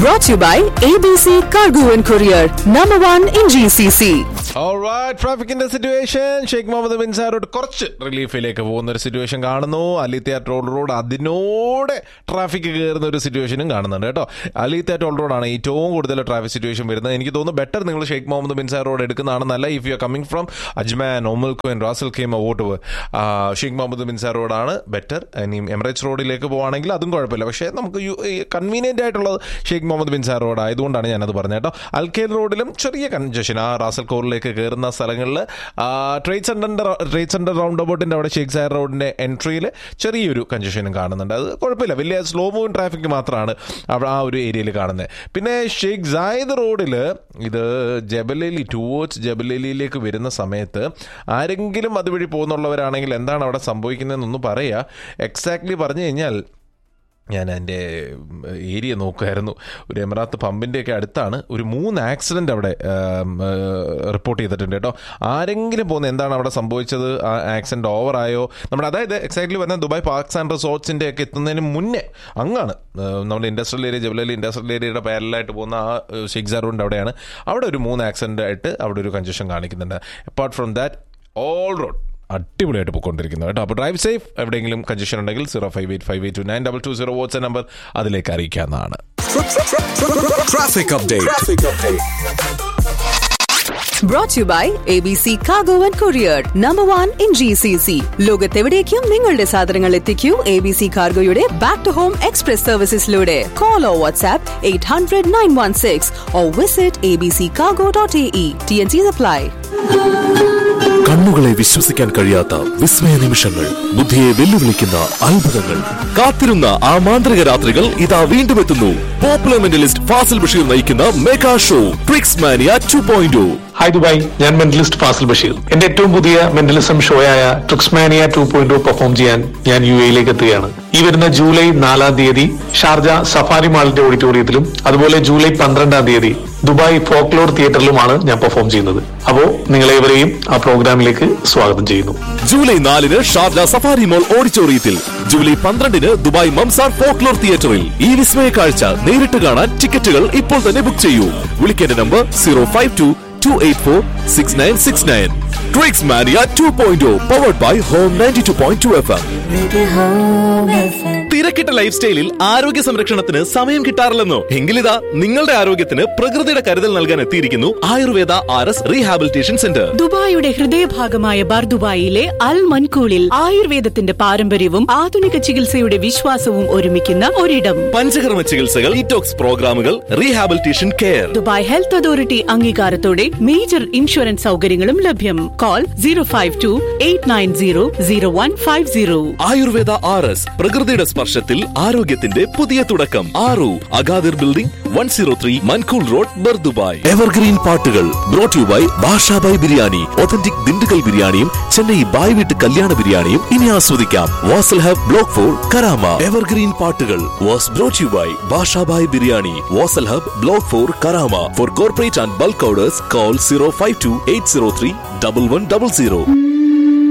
Brought to you by ABC Cargo and Courier, number one in GCC. ട്രാഫിക്കിന്റെ situation Sheikh Mohammed bin സാറോട് കുറച്ച് റിലീഫിലേക്ക് പോകുന്ന ഒരു സിറ്റുവേഷൻ കാണുന്നു അലിത്യ ടോൾ റോഡ് അതിനോട് ട്രാഫിക് കയറുന്ന ഒരു സിറ്റുവേഷനും കാണുന്നുണ്ട് കേട്ടോ അലിത്യ ടോൾ റോഡാണ് ഏറ്റവും കൂടുതൽ ട്രാഫിക് സിറ്റുവേഷൻ വരുന്നത് എനിക്ക് തോന്നുന്നു ബെറ്റർ നിങ്ങൾ Sheikh Mohammed bin Zayed road എടുക്കുന്നതാണ് നല്ല if you are coming from Ajman Umm al Quwain Ras al Khaimah വോട്ട് ഷെയ്ഖ് മുഹമ്മദ് ബിൻ സാർ റോഡാണ് ബെറ്റർ ഇനി എമിറേറ്റ്സ് റോഡിലേക്ക് പോകുകയാണെങ്കിൽ അതും കുഴപ്പമില്ല പക്ഷേ നമുക്ക് കൺവീനിയന്റ് ആയിട്ടുള്ളത് Sheikh Mohammed bin Zayed road ആയതുകൊണ്ടാണ് ഞാനത് പറഞ്ഞത് കേട്ടോ അൽക്കേൽ റോഡിലും ചെറിയ കൺജഷൻ ആ റാസൽ കോറിലേക്ക് കയറുന്ന സ്ഥലങ്ങളിൽ ട്രേഡ് സെന്ററിന്റെ ട്രേഡ് സെന്റർ റൗണ്ട് അബൌട്ടിന്റെ അവിടെ ഷെയ്ഖ് സാർ റോഡിന്റെ എൻട്രിയിൽ ചെറിയൊരു കൺജഷനും കാണുന്നുണ്ട് അത് കുഴപ്പമില്ല വലിയ സ്ലോ മൂവിങ് ട്രാഫിക് മാത്രമാണ് അവിടെ ആ ഒരു ഏരിയയിൽ കാണുന്നത് പിന്നെ ഷെയ്ഖ് സായിദ് റോഡിൽ ഇത് ജബലലി ടുവേർഡ്സ് ജബലലിയിലേക്ക് വരുന്ന സമയത്ത് ആരെങ്കിലും അതുവഴി പോകുന്നുള്ളവരാണെങ്കിൽ എന്താണ് അവിടെ സംഭവിക്കുന്നതെന്നൊന്ന് പറയുക എക്സാക്ട്ലി പറഞ്ഞു കഴിഞ്ഞാൽ ഞാൻ എൻ്റെ ഏരിയ നോക്കുമായിരുന്നു ഒരു എമറാത്ത് പമ്പിൻ്റെയൊക്കെ അടുത്താണ് ഒരു മൂന്ന് ആക്സിഡൻ്റ് അവിടെ റിപ്പോർട്ട് ചെയ്തിട്ടുണ്ട് കേട്ടോ ആരെങ്കിലും പോകുന്ന എന്താണ് അവിടെ സംഭവിച്ചത് ആ ആക്സിഡൻറ്റ് ഓവറായോ നമ്മുടെ അതായത് എക്സാക്ട്ലി പറഞ്ഞാൽ ദുബായ് പാർക്സ് ആൻഡ് റിസോർട്ട്സിൻ്റെ ഒക്കെ എത്തുന്നതിന് മുന്നേ അങ്ങാണ് നമ്മുടെ ഇൻഡസ്ട്രിയൽ ഏരിയ ജബലലി ഇൻഡസ്ട്രിയൽ ഏരിയയുടെ പാരലായിട്ട് പോകുന്ന ആ ഷെയ്ഖ് സാറുണ്ട് അവിടെയാണ് അവിടെ ഒരു മൂന്ന് ആക്സിഡൻ്റ് ആയിട്ട് അവിടെ ഒരു കൺജഷൻ കാണിക്കുന്നുണ്ട് apart from that all road അടിപൊളിയായിട്ട് പോയിക്കൊണ്ടിരിക്കുന്നത് കേട്ടോ അപ്പോൾ ഡ്രൈവ് സേഫ് എവിടെയെങ്കിലും കൺജഷൻ ഉണ്ടെങ്കിൽ zero five eight five eight two nine double two zero WhatsApp number അതിലേക്ക് അറിയിക്കാവുന്നതാണ് Traffic update. Brought to you by ABC Cargo and Courier, number one in GCC. ലോകത്തെവിടേക്കും നിങ്ങളുടെ സാധനങ്ങൾ എത്തിക്കൂ എ ബി സി കാർഗോയുടെ back to home express സർവീസസിലൂടെ call or WhatsApp eight hundred nine one six or visit A B C cargo dot A E T N C apply കണ്ണുകളെ വിശ്വസിക്കാൻ കഴിയാത്ത വിസ്മയ നിമിഷങ്ങൾ ബുദ്ധിയെ വെല്ലുവിളിക്കുന്ന അത്ഭുതങ്ങൾ കാത്തിരുന്ന ആ മാന്ത്രിക രാത്രികൾ ഇതാ വീണ്ടും എത്തുന്നു പോപ്പുലർ മെന്റലിസ്റ്റ് ഫാസിൽ ബഷീർ നയിക്കുന്ന mega show tricks mania two point hi Dubai ഞാൻ മെന്റലിസ്റ്റ് ഫാസിൽ ബഷീർ എന്റെ ഏറ്റവും പുതിയ മെന്റലിസം ഷോയായ ട്രിക്സ്മാനിയ ടു പോയിന്റ് പെർഫോം ചെയ്യാൻ ഞാൻ യു എയിലേക്ക് എത്തുകയാണ് ഈ വരുന്ന ജൂലൈ നാലാം തീയതി ഷാർജ സഫാരി മാളിന്റെ ഓഡിറ്റോറിയത്തിലും അതുപോലെ ജൂലൈ പന്ത്രണ്ടാം തീയതി ദുബായ് ഫോക്ലോർ തിയേറ്ററിലുമാണ് ഞാൻ പെർഫോം ചെയ്യുന്നത് അപ്പോ നിങ്ങളേവരെയും ആ പ്രോഗ്രാമിലേക്ക് സ്വാഗതം ചെയ്യുന്നു ജൂലൈ നാലിന് ഷാർജ സഫാരി മോൾ ഓഡിറ്റോറിയത്തിൽ ജൂലൈ പന്ത്രണ്ടിന് ദുബായ് മംസാർ ഫോക്ലോർ തിയേറ്ററിൽ ഈ വിസ്മയ കാഴ്ച നേരിട്ട് കാണാൻ ടിക്കറ്റുകൾ ഇപ്പോൾ തന്നെ ബുക്ക് ചെയ്യൂ വിളിക്കേണ്ട number zero five two two eight four six nine six nine tricks mania two point powered by home ninety two point two F M തിരക്കിട്ട ലൈഫ് സ്റ്റൈലിൽ ആരോഗ്യ സംരക്ഷണത്തിന് സമയം കിട്ടാറില്ലെന്നോ എങ്കിലിതാ നിങ്ങളുടെ ആരോഗ്യത്തിന് പ്രകൃതിയുടെ കരുതൽ നൽകാൻ എത്തിയിരിക്കുന്നു Ayurveda R S rehabilitation centre ദുബായിയുടെ ഹൃദയഭാഗമായ ബർദുബായിലെ അൽ മൻകൂളിൽ ആയുർവേദത്തിന്റെ പാരമ്പര്യവും ആധുനിക ചികിത്സയുടെ വിശ്വാസവും ഒരുമിക്കുന്ന ഒരിടം പഞ്ചകർമ്മ ചികിത്സകൾ ഇറ്റോക്സ് പ്രോഗ്രാമുകൾ rehabilitation care Dubai Health Authority അംഗീകാരത്തോടെ മേജർ ഇൻഷുറൻസ് സൗകര്യങ്ങളും ലഭ്യം call zero five two eight nine zero zero one five zero Ayurveda R S പ്രകൃതിയുടെ സ്പർശത്തിൽ ആരോഗ്യത്തിന്റെ പുതിയ തുടക്കം ആറു Agadir building one zero three Mankhool road Bur Dubai evergreen പാട്ടുകൾ brought you by Bashabhai biryani authentic Dindigul ബിരിയാണിയും ചെന്നൈ ബായ് വീട്ട് കല്യാണ ബിരിയാണിയും ഇനി ആസ്വദിക്കാം Wasl hub block four Karama evergreen പാട്ടുകൾ was brought you by Bashabhai biryani Wasl hub block four Karama for corporate and bulk orders call zero five two eight zero three double one double zero